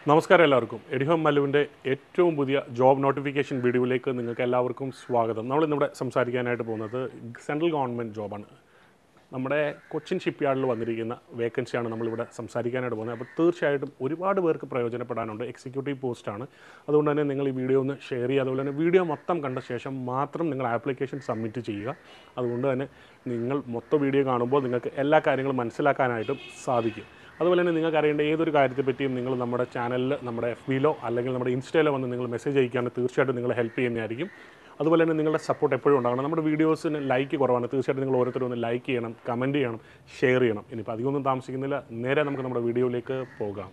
നമസ്കാരം എല്ലാവർക്കും എഡിഹോം മല്ലുവിൻ്റെ ഏറ്റവും പുതിയ ജോബ് നോട്ടിഫിക്കേഷൻ വീഡിയോയിലേക്ക് നിങ്ങൾക്ക് എല്ലാവർക്കും സ്വാഗതം നമ്മൾ ഇന്നിവിടെ സംസാരിക്കാനായിട്ട് പോകുന്നത് സെൻട്രൽ ഗവൺമെൻറ് ജോബാണ് നമ്മുടെ കൊച്ചിൻ ഷിപ്പ്യാർഡിൽ വന്നിരിക്കുന്ന വേക്കൻസിയാണ് നമ്മളിവിടെ സംസാരിക്കാനായിട്ട് പോകുന്നത് അപ്പോൾ തീർച്ചയായിട്ടും ഒരുപാട് പേർക്ക് പ്രയോജനപ്പെടാനുണ്ട് എക്സിക്യൂട്ടീവ് പോസ്റ്റാണ് അതുകൊണ്ട് തന്നെ നിങ്ങൾ ഈ വീഡിയോ ഒന്ന് ഷെയർ ചെയ്യുക അതുപോലെ തന്നെ വീഡിയോ മൊത്തം കണ്ട ശേഷം മാത്രം നിങ്ങൾ ആപ്ലിക്കേഷൻ സബ്മിറ്റ് ചെയ്യുക അതുകൊണ്ട് തന്നെ നിങ്ങൾ മൊത്തം വീഡിയോ കാണുമ്പോൾ നിങ്ങൾക്ക് എല്ലാ കാര്യങ്ങളും മനസ്സിലാക്കാനായിട്ടും സാധിക്കും അതുപോലെ തന്നെ നിങ്ങൾക്ക് അറിയേണ്ട ഏതൊരു കാര്യത്തെ പറ്റിയും നിങ്ങൾ നമ്മുടെ ചാനലിൽ നമ്മുടെ എഫ് ബിയിലോ അല്ലെങ്കിൽ നമ്മുടെ ഇൻസ്റ്റയിലോ വന്ന് നിങ്ങൾ മെസ്സേജ് അയക്കുകയാണെങ്കിൽ തീർച്ചയായിട്ടും നിങ്ങളെ ഹെൽപ്പ് ചെയ്യുന്നതായിരിക്കും അതുപോലെ തന്നെ നിങ്ങളുടെ സപ്പോർട്ട് എപ്പോഴും ഉണ്ടാകണം നമ്മുടെ വീഡിയോസിന് ലൈക്ക് കുറവാണ് തീർച്ചയായിട്ടും നിങ്ങൾ ഓരോരുത്തരും ഒന്ന് ലൈക്ക് ചെയ്യണം കമൻറ്റ് ചെയ്യണം ഷെയർ ചെയ്യണം ഇനിയിപ്പോൾ അധികമൊന്നും താമസിക്കുന്നില്ല നേരെ നമുക്ക് നമ്മുടെ വീഡിയോയിലേക്ക് പോകാം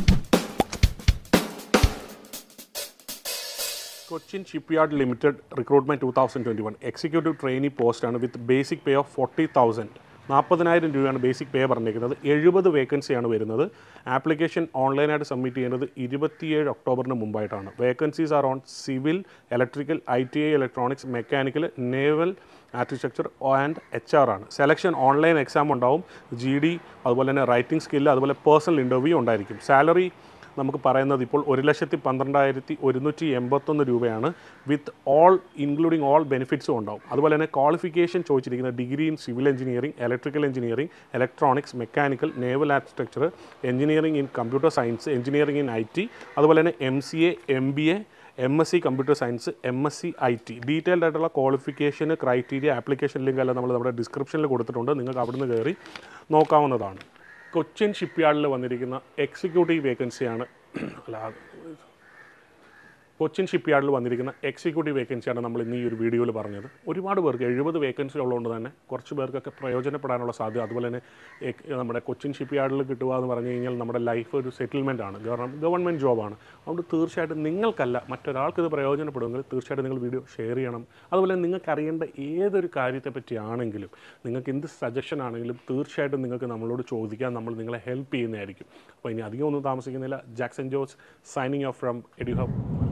Cochin shipyard limited recruitment two thousand twenty one executive trainee പോസ്റ്റാണ് with basic pay of forty thousand നാൽപ്പതിനായിരം രൂപയാണ് ബേസിക് പേ പറഞ്ഞിരിക്കുന്നത് എഴുപത് വേക്കൻസിയാണ് വരുന്നത് ആപ്ലിക്കേഷൻ ഓൺലൈനായിട്ട് സബ്മിറ്റ് ചെയ്യുന്നത് ഇരുപത്തിയേഴ് ഒക്ടോബറിന് മുമ്പായിട്ടാണ് vacancies are on civil electrical I T I electronics mechanical naval architecture and H R ആണ് സെലക്ഷൻ ഓൺലൈൻ എക്സാം ഉണ്ടാവും ജി ഡി അതുപോലെ തന്നെ റൈറ്റിംഗ് സ്കില്ല് അതുപോലെ പേഴ്സണൽ ഇൻ്റർവ്യൂ ഉണ്ടായിരിക്കും സാലറി നമുക്ക് പറയുന്നത് ഇപ്പോൾ ഒരു ലക്ഷത്തി പന്ത്രണ്ടായിരത്തി ഒരുന്നൂറ്റി എൺപത്തൊന്ന് രൂപയാണ് വിത്ത് ഓൾ ഇൻക്ലൂഡിങ് ഓൾ ബെനിഫിറ്റ്സും ഉണ്ടാവും അതുപോലെ തന്നെ ക്വാളിഫിക്കേഷൻ ചോദിച്ചിരിക്കുന്ന degree in civil engineering electrical engineering electronics mechanical naval architecture engineering in computer science engineering in I T അതുപോലെ തന്നെ M C A M B A M S C computer science M S C I T detailed ആയിട്ടുള്ള qualification criteria application link എല്ലാം നമ്മൾ നമ്മുടെ ഡിസ്ക്രിപ്ഷനിൽ കൊടുത്തിട്ടുണ്ട് നിങ്ങൾക്ക് അവിടുന്ന് കയറി നോക്കാവുന്നതാണ് കൊച്ചിൻ ഷിപ്പ്യാർഡിൽ വന്നിരിക്കുന്ന എക്സിക്യൂട്ടീവ് വേക്കൻസിയാണ് അല്ല കൊച്ചിൻ ഷിപ്പ്യാർഡിൽ വന്നിരിക്കുന്ന എക്സിക്യൂട്ടീവ് വേക്കൻസിയാണ് നമ്മൾ ഇന്ന് ഈ ഒരു വീഡിയോയിൽ പറഞ്ഞത് ഒരുപാട് പേർക്ക് എഴുപത് വേക്കൻസി ഉള്ളതുകൊണ്ട് തന്നെ കുറച്ച് പേർക്കൊക്കെ പ്രയോജനപ്പെടാനുള്ള സാധ്യത അതുപോലെ തന്നെ എക്- നമ്മുടെ കൊച്ചിൻ ഷിപ്പ്യാർഡിൽ കിട്ടുക എന്ന് പറഞ്ഞു കഴിഞ്ഞാൽ നമ്മുടെ ലൈഫ് ഒരു സെറ്റിൽമെൻ്റ് ആണ് കാരണം ഗവൺമെൻറ് ജോബാണ് അതുകൊണ്ട് തീർച്ചയായിട്ടും നിങ്ങൾക്കല്ല മറ്റൊരാൾക്ക് ഇത് പ്രയോജനപ്പെടുമെങ്കിൽ തീർച്ചയായിട്ടും നിങ്ങൾ വീഡിയോ ഷെയർ ചെയ്യണം അതുപോലെ നിങ്ങൾക്ക് അറിയേണ്ട ഏതൊരു കാര്യത്തെ പറ്റിയാണെങ്കിലും നിങ്ങൾക്ക് എന്ത് സജഷൻ ആണെങ്കിലും തീർച്ചയായിട്ടും നിങ്ങൾക്ക് നമ്മളോട് ചോദിക്കാൻ നമ്മൾ നിങ്ങളെ ഹെൽപ്പ് ചെയ്യുന്നതായിരിക്കും അപ്പോൾ ഇനി അധികം ഒന്നും താമസിക്കുന്നില്ല Jackson Jose signing off from Edu hub